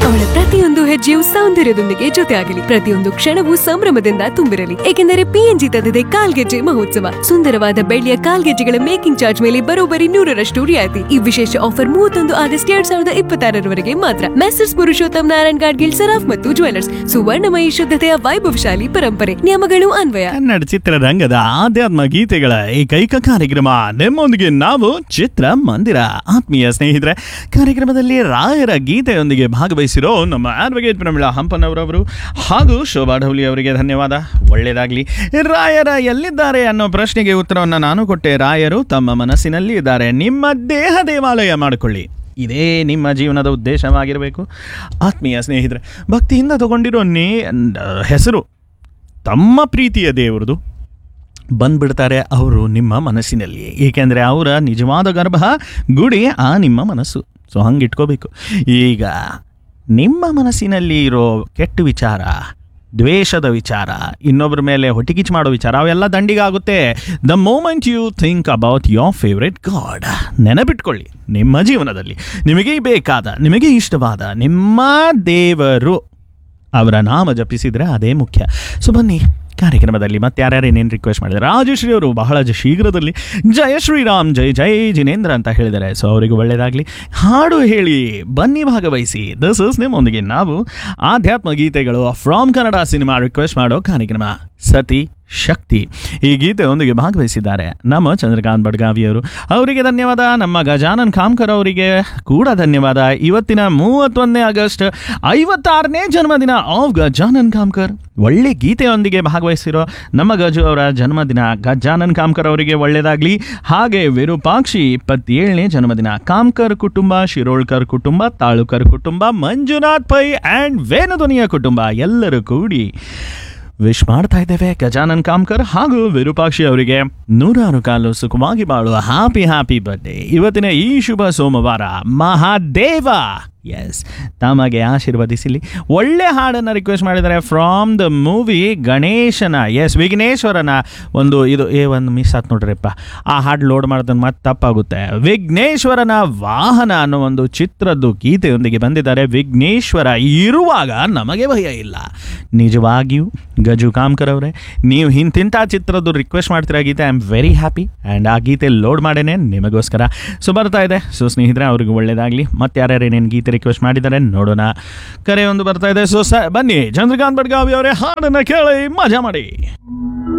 ಅವಳ ಪ್ರತಿಯೊಂದು ಹೆಜ್ಜೆಯು ಸೌಂದರ್ಯದೊಂದಿಗೆ ಜೊತೆಯಾಗಲಿ ಪ್ರತಿಯೊಂದು ಕ್ಷಣವೂ ಸಂಭ್ರಮದಿಂದ ತುಂಬಿರಲಿ ಏಕೆಂದರೆ ಪಿಎನ್ಜಿ ತಂದಿದೆ ಕಾಲ್ಗೆಜ್ಜೆ ಮಹೋತ್ಸವ ಸುಂದರವಾದ ಬೆಳ್ಳಿಯ ಕಾಲ್ಗೆಜ್ಜೆಗಳ ಮೇಕಿಂಗ್ ಚಾರ್ಜ್ ಮೇಲೆ ಬರೋಬ್ಬರಿ ನೂರರಷ್ಟು ರಿಯಾಯಿತಿ ಈ ವಿಶೇಷ ಆಫರ್ ಮೂವತ್ತೊಂದು ಆಗಸ್ಟ್ ಎರಡ್ ಸಾವಿರದ ಇಪ್ಪತ್ತಾರರವರೆಗೆ ಮಾತ್ರ ಮೆಸರ್ಸ್ ಪುರುಷೋತ್ತಮ್ ನಾರಾಯಣ್ ಗಾಡ್ಗಿಲ್ ಸರಾಫ್ ಮತ್ತು ಜ್ಯುವೆಲರ್ಸ್ ಸುವರ್ಣಮಯಿ ಶುದ್ಧತೆಯ ವೈಭವಶಾಲಿ ಪರಂಪರೆ ನಿಯಮಗಳು ಅನ್ವಯ ಕನ್ನಡ ಚಿತ್ರರಂಗದ ಆಧ್ಯಾತ್ಮ ಗೀತೆಗಳ ಏಕೈಕ ಕಾರ್ಯಕ್ರಮ ನಿಮ್ಮೊಂದಿಗೆ ನಾವು ಚಿತ್ರ ಮಂದಿರ ಆತ್ಮೀಯ ಸ್ನೇಹಿತರೆ ಕಾರ್ಯಕ್ರಮದಲ್ಲಿ ರಾಯರ ಗೀತೆಯೊಂದಿಗೆ ಭಾಗವಹಿಸಿರೋ ನಮ್ಮ ಅಡ್ವೊಕೇಟ್ ಪ್ರಮಿಳಾ ಹಂಪನವರವರು ಹಾಗೂ ಶೋಭಾ ಢೌಲಿ ಅವರಿಗೆ ಧನ್ಯವಾದ ಒಳ್ಳೆಯದಾಗಲಿ ರಾಯರ ಎಲ್ಲಿದ್ದಾರೆ ಅನ್ನೋ ಪ್ರಶ್ನೆಗೆ ಉತ್ತರವನ್ನು ನಾನು ಕೊಟ್ಟೆ ರಾಯರು ತಮ್ಮ ಮನಸ್ಸಿನಲ್ಲಿ ಇದ್ದಾರೆ ನಿಮ್ಮ ದೇಹ ದೇವಾಲಯ ಮಾಡಿಕೊಳ್ಳಿ ಇದೇ ನಿಮ್ಮ ಜೀವನದ ಉದ್ದೇಶವಾಗಿರಬೇಕು ಆತ್ಮೀಯ ಸ್ನೇಹಿತರೆ ಭಕ್ತಿಯಿಂದ ತಗೊಂಡಿರೋ ನೇ ಹೆಸರು ತಮ್ಮ ಪ್ರೀತಿಯ ದೇವರದು ಬಂದ್ಬಿಡ್ತಾರೆ ಅವರು ನಿಮ್ಮ ಮನಸ್ಸಿನಲ್ಲಿ ಏಕೆಂದರೆ ಅವರ ನಿಜವಾದ ಗರ್ಭ ಗುಡಿ ಆ ನಿಮ್ಮ ಮನಸ್ಸು ಸೊ ಹಂಗೆ ಇಟ್ಕೋಬೇಕು ಈಗ ನಿಮ್ಮ ಮನಸ್ಸಿನಲ್ಲಿ ಇರೋ ಕೆಟ್ಟ ವಿಚಾರ ದ್ವೇಷದ ವಿಚಾರ ಇನ್ನೊಬ್ಬರ ಮೇಲೆ ಹೊಟ್ಟಿಕಿಚ್ಚು ಮಾಡೋ ವಿಚಾರ ಅವೆಲ್ಲ ದಂಡಿಗಾಗುತ್ತೆ the moment you think about your favourite god ನೆನಪಿಟ್ಕೊಳ್ಳಿ ನಿಮ್ಮ ಜೀವನದಲ್ಲಿ ನಿಮಗೆ ಬೇಕಾದ ನಿಮಗೆ ಇಷ್ಟವಾದ ನಿಮ್ಮ ದೇವರು ಅವರ ನಾಮ ಜಪಿಸಿದರೆ ಅದೇ ಮುಖ್ಯ ಸೊ ಬನ್ನಿ ಕಾರ್ಯಕ್ರಮದಲ್ಲಿ ಮತ್ತೆ ಯಾರ್ಯಾರು ಏನೇನು ರಿಕ್ವೆಸ್ಟ್ ಮಾಡಿದ್ದಾರೆ ರಾಜಶ್ರೀ ಅವರು ಬಹಳ ಜ- ಶೀಘ್ರದಲ್ಲಿ ಜಯ ಶ್ರೀರಾಮ್ ಜೈ ಜೈ ಜಿನೇಂದ್ರ ಅಂತ ಹೇಳಿದ್ದಾರೆ ಸೊ ಅವರಿಗೆ ಒಳ್ಳೆಯದಾಗಲಿ ಹಾಡು ಹೇಳಿ ಬನ್ನಿ ಭಾಗವಹಿಸಿ ದಿಸ್ ಇಸ್ ನಿಮ್ಮೊಂದಿಗೆ ನಾವು ಆಧ್ಯಾತ್ಮ ಗೀತೆಗಳು ಫ್ರಾಮ್ ಕನ್ನಡ ಸಿನಿಮಾ ರಿಕ್ವೆಸ್ಟ್ ಮಾಡೋ ಕಾರ್ಯಕ್ರಮ ಸತಿ ಶಕ್ತಿ ಈ ಗೀತೆಯೊಂದಿಗೆ ಭಾಗವಹಿಸಿದ್ದಾರೆ ನಮ್ಮ ಚಂದ್ರಕಾಂತ್ ಬಡ್ಗಾವಿಯವರು ಅವರಿಗೆ ಧನ್ಯವಾದ ನಮ್ಮ ಗಜಾನನ್ ಖಾಮ್ಕರ್ ಅವರಿಗೆ ಕೂಡ ಧನ್ಯವಾದ ಇವತ್ತಿನ ಮೂವತ್ತೊಂದನೇ ಆಗಸ್ಟ್ ಐವತ್ತಾರನೇ ಜನ್ಮದಿನ ಆಫ್ ಗಜಾನನ್ ಖಾಮ್ಕರ್ ಒಳ್ಳೆ ಗೀತೆಯೊಂದಿಗೆ ಭಾಗವಹಿಸಿರೋ ನಮ್ಮ ಗಜು ಅವರ ಜನ್ಮದಿನ ಗಜಾನನ್ ಕಾಮ್ಕರ್ ಅವರಿಗೆ ಒಳ್ಳೆಯದಾಗಲಿ ಹಾಗೆ ವಿರೂಪಾಕ್ಷಿ ಇಪ್ಪತ್ತೇಳನೇ ಜನ್ಮದಿನ ಕಾಮ್ಕರ್ ಕುಟುಂಬ ಶಿರೋಳ್ಕರ್ ಕುಟುಂಬ ತಾಳುಕರ್ ಕುಟುಂಬ ಮಂಜುನಾಥ್ ಪೈ ಆ್ಯಂಡ್ ವೇಣುಧ್ವನಿಯ ಕುಟುಂಬ ಎಲ್ಲರೂ ಕೂಡಿ ವಿಶ್ ಮಾಡ್ತಾ ಇದ್ದೇವೆ ಗಜಾನನ್ ಕಾಮ್ಕರ್ ಹಾಗೂ ವಿರೂಪಾಕ್ಷಿ ಅವರಿಗೆ ನೂರಾರು ಕಾಲು ಸುಖವಾಗಿ ಬಾಳುವ ಹ್ಯಾಪಿ ಹ್ಯಾಪಿ ಬರ್ಡೇ ಇವತ್ತಿನ ಈ ಶುಭ ಸೋಮವಾರ ಮಹಾದೇವ ಎಸ್ ತಮಗೆ ಆಶೀರ್ವದಿಸಲಿ ಒಳ್ಳೆ ಹಾಡನ್ನು ರಿಕ್ವೆಸ್ಟ್ ಮಾಡಿದ್ದಾರೆ ಫ್ರಾಮ್ ದ ಮೂವಿ ಗಣೇಶನ ಎಸ್ ವಿಘ್ನೇಶ್ವರನ ಒಂದು ಇದು ಏ ಒಂದು ಮಿಸ್ ಆತ್ ನೋಡ್ರಿಪ್ಪ ಆ ಹಾಡು ಲೋಡ್ ಮಾಡೋದನ್ನು ಮತ್ತೆ ತಪ್ಪಾಗುತ್ತೆ ವಿಘ್ನೇಶ್ವರನ ವಾಹನ ಅನ್ನೋ ಒಂದು ಚಿತ್ರದ್ದು ಗೀತೆಯೊಂದಿಗೆ ಬಂದಿದ್ದಾರೆ ವಿಘ್ನೇಶ್ವರ ಇರುವಾಗ ನಮಗೆ ಭಯ ಇಲ್ಲ ನಿಜವಾಗಿಯೂ ಗಜು ಕಾಮ್ಕರ್ ಅವರೇ ನೀವು ಇಂತಿಂಥ ಚಿತ್ರದ್ದು ರಿಕ್ವೆಸ್ಟ್ ಮಾಡ್ತಿರೋ ಗೀತೆ I am very happy and ಆ ಗೀತೆ ಲೋಡ್ ಮಾಡೇನೆ ನಿಮಗೋಸ್ಕರ ಸೊ ಬರ್ತಾ ಇದೆ ಸೊ ಸ್ನೇಹಿತರೆ ಅವ್ರಿಗೆ ಒಳ್ಳೇದಾಗಲಿ ಮತ್ತೆ ಯಾರ್ಯಾರು ಏನೇನು ಗೀತೆ ರಿಕ್ವೆಸ್ಟ್ ಮಾಡಿದ್ದಾರೆ ನೋಡೋಣ ಕರೆ ಒಂದು ಬರ್ತಾ ಇದೆ ಸೊ ಸ ಬನ್ನಿ ಚಂದ್ರಕಾಂತ್ ಬಡ್ಗಾವಿ ಅವರೇ ಹಾಡನ್ನು ಕೇಳಿ ಮಜಾ ಮಾಡಿ